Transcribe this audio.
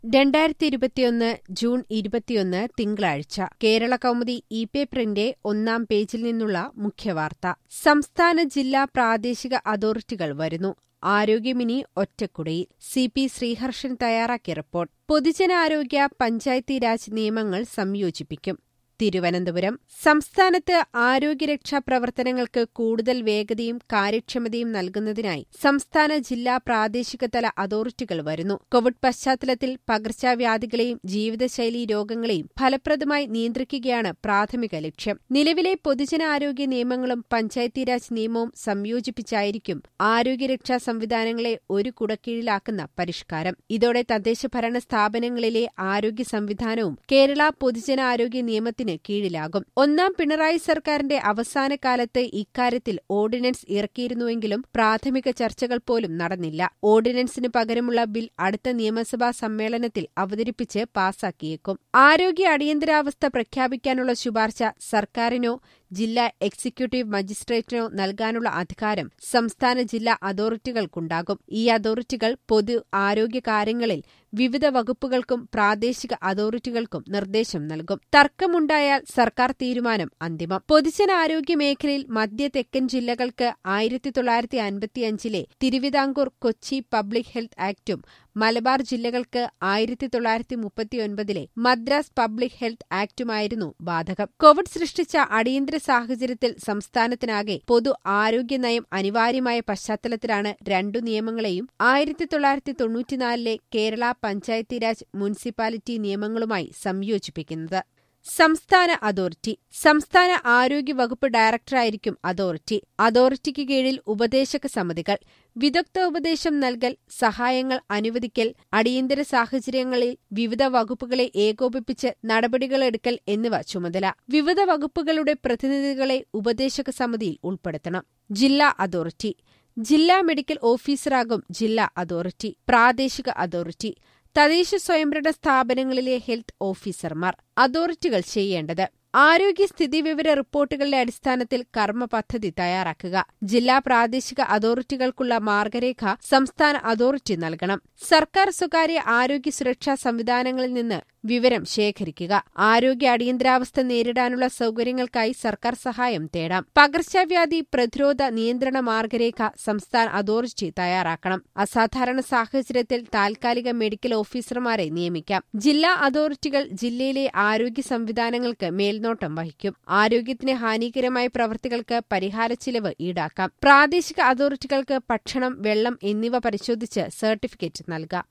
രണ്ടായിരത്തി ഇരുപത്തിയൊന്ന് ജൂൺ ഇരുപത്തിയൊന്ന് തിങ്കളാഴ്ച കേരള കൗമുദി ഇ പേപ്പറിന്റെ ഒന്നാം പേജിൽ നിന്നുള്ള മുഖ്യവാർത്ത സംസ്ഥാന ജില്ലാ പ്രാദേശിക അതോറിറ്റികൾ വരുന്നു ആരോഗ്യമിനി ഒറ്റക്കുടയിൽ സി പി ശ്രീഹർഷൻ തയ്യാറാക്കിയ റിപ്പോർട്ട് പൊതുജനാരോഗ്യ പഞ്ചായത്തി രാജ് നിയമങ്ങൾ സംയോജിപ്പിക്കും തിരുവനന്തപുരം സംസ്ഥാനത്ത് ആരോഗ്യരക്ഷാ പ്രവർത്തനങ്ങൾക്ക് കൂടുതൽ വേഗതയും കാര്യക്ഷമതയും നൽകുന്നതിനായി സംസ്ഥാന ജില്ലാ പ്രാദേശിക തല അതോറിറ്റികൾ വരുന്നു കോവിഡ് പശ്ചാത്തലത്തിൽ പകർച്ചവ്യാധികളെയും ജീവിതശൈലീ രോഗങ്ങളെയും ഫലപ്രദമായി നിയന്ത്രിക്കുകയാണ് പ്രാഥമിക ലക്ഷ്യം നിലവിലെ പൊതുജനാരോഗ്യ നിയമങ്ങളും പഞ്ചായത്തീരാജ് നിയമവും സംയോജിപ്പിച്ചായിരിക്കും ആരോഗ്യരക്ഷാ സംവിധാനങ്ങളെ ഒരു കുടക്കീഴിലാക്കുന്ന പരിഷ്കാരം ഇതോടെ തദ്ദേശഭരണ സ്ഥാപനങ്ങളിലെ ആരോഗ്യ സംവിധാനവും കേരള പൊതുജനാരോഗ്യ നിയമത്തിന് കീഴിലാകും ഒന്നാം പിണറായി സർക്കാരിന്റെ അവസാന കാലത്ത് ഇക്കാര്യത്തിൽ ഓർഡിനൻസ് ഇറക്കിയിരുന്നുവെങ്കിലും പ്രാഥമിക ചർച്ചകൾ പോലും നടന്നില്ല ഓർഡിനൻസിന് പകരമുള്ള ബിൽ അടുത്ത നിയമസഭാ സമ്മേളനത്തിൽ അവതരിപ്പിച്ച് പാസാക്കിയേക്കും ആരോഗ്യ അടിയന്തരാവസ്ഥ പ്രഖ്യാപിക്കാനുള്ള ശുപാർശ സർക്കാരിനോ ജില്ലാ എക്സിക്യൂട്ടീവ് മജിസ്ട്രേറ്റിനോ നൽകാനുള്ള അധികാരം സംസ്ഥാന ജില്ലാ അതോറിറ്റികൾക്കുണ്ടാകും ഈ അതോറിറ്റികൾ പൊതു ആരോഗ്യ കാര്യങ്ങളിൽ വിവിധ വകുപ്പുകൾക്കും പ്രാദേശിക അതോറിറ്റികൾക്കും നിർദ്ദേശം നൽകും തർക്കമുണ്ടായാൽ സർക്കാർ തീരുമാനം അന്തിമം പൊതുജനാരോഗ്യ മേഖലയിൽ മധ്യ തെക്കൻ ജില്ലകൾക്ക് ആയിരത്തി തൊള്ളായിരത്തി അൻപത്തിയഞ്ചിലെ തിരുവിതാംകൂർ കൊച്ചി പബ്ലിക് ഹെൽത്ത് ആക്ടും മലബാർ ജില്ലകൾക്ക് ആയിരത്തി തൊള്ളായിരത്തി മുപ്പത്തിയൊൻപതിലെ മദ്രാസ് പബ്ലിക് ഹെൽത്ത് ആക്ടുമായിരുന്നു ബാധകം കോവിഡ് സൃഷ്ടിച്ച അടിയന്തര സാഹചര്യത്തിൽ സംസ്ഥാനത്തിനാകെ പൊതു ആരോഗ്യ നയം അനിവാര്യമായ പശ്ചാത്തലത്തിലാണ് രണ്ടു നിയമങ്ങളെയും ആയിരത്തി തൊള്ളായിരത്തി തൊണ്ണൂറ്റിനാലിലെ കേരള പഞ്ചായത്തീരാജ് മുനിസിപ്പാലിറ്റി നിയമങ്ങളുമായി സംയോജിപ്പിക്കുന്നത് സംസ്ഥാന അതോറിറ്റി സംസ്ഥാന ആരോഗ്യ വകുപ്പ് ഡയറക്ടറായിരിക്കും അതോറിറ്റി അതോറിറ്റിക്ക് കീഴിൽ ഉപദേശക സമിതികൾ വിദഗ്ധ ഉപദേശം നൽകൽ സഹായങ്ങൾ അനുവദിക്കൽ അടിയന്തര സാഹചര്യങ്ങളിൽ വിവിധ വകുപ്പുകളെ ഏകോപിപ്പിച്ച് നടപടികളെടുക്കൽ എന്നിവ ചുമതല വിവിധ വകുപ്പുകളുടെ പ്രതിനിധികളെ ഉപദേശക സമിതിയിൽ ഉൾപ്പെടുത്തണം ജില്ലാ അതോറിറ്റി ജില്ലാ മെഡിക്കൽ ഓഫീസറാകും ജില്ലാ അതോറിറ്റി പ്രാദേശിക അതോറിറ്റി തദ്ദേശ സ്വയംഭരണ സ്ഥാപനങ്ങളിലെ ഹെൽത്ത് ഓഫീസർമാർ അതോറിറ്റികൾ ചെയ്യേണ്ടത് ആരോഗ്യ സ്ഥിതിവിവര റിപ്പോർട്ടുകളുടെ അടിസ്ഥാനത്തിൽ കർമ്മ പദ്ധതി തയ്യാറാക്കുക ജില്ലാ പ്രാദേശിക അതോറിറ്റികൾക്കുള്ള മാർഗരേഖ സംസ്ഥാന അതോറിറ്റി നൽകണം സർക്കാർ സ്വകാര്യ ആരോഗ്യ സുരക്ഷാ സംവിധാനങ്ങളിൽ നിന്ന് വിവരം ശേഖരിക്കുക ആരോഗ്യ അടിയന്തരാവസ്ഥ നേരിടാനുള്ള സൗകര്യങ്ങൾക്കായി സർക്കാർ സഹായം തേടാം പകർച്ചവ്യാധി പ്രതിരോധ നിയന്ത്രണ മാർഗരേഖ സംസ്ഥാന അതോറിറ്റി തയ്യാറാക്കണം അസാധാരണ സാഹചര്യത്തിൽ താൽക്കാലിക മെഡിക്കൽ ഓഫീസർമാരെ നിയമിക്കാം ജില്ലാ അതോറിറ്റികൾ ജില്ലയിലെ ആരോഗ്യ സംവിധാനങ്ങൾക്ക് മേൽനോട്ടം വഹിക്കും ആരോഗ്യത്തിന് ഹാനികരമായ പ്രവൃത്തികൾക്ക് പരിഹാര ചിലവ് ഈടാക്കാം പ്രാദേശിക അതോറിറ്റികൾക്ക് ഭക്ഷണം വെള്ളം എന്നിവ പരിശോധിച്ച് സർട്ടിഫിക്കറ്റ് നൽകാം